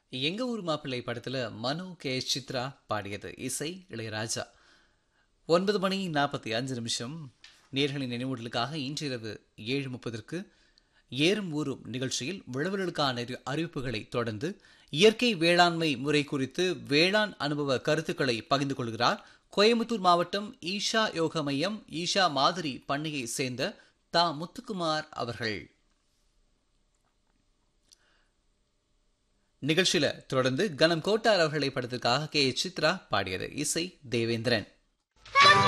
எங்க ஊர் மாப்பிள்ளை படத்துல மனோ கே சித்ரா பாடியது இசை இளையராஜா ஒன்பது மணி நாற்பத்தி அஞ்சு நிமிஷம் நேர்களின் நினைவூட்டலுக்காக இன்றிரவு ஏழு முப்பதற்கு ஏறும் ஊரும் நிகழ்ச்சியில் விழவர்களுக்கான அறி- அறிவிப்புகளை தொடர்ந்து இயற்கை வேளாண்மை முறை குறித்து வேளாண் அனுபவ கருத்துக்களை பகிர்ந்து கொள்கிறார் கோயம்புத்தூர் மாவட்டம் ஈஷா யோக மையம் ஈஷா மாதிரி பண்ணையை சேர்ந்த தா முத்துக்குமார் அவர்கள் நிகழ்ச்சியில தொடர்ந்து கனம் கோட்டார் அவர்களை படத்துக்காக கே சித்ரா பாடியது இசை தேவேந்திரன்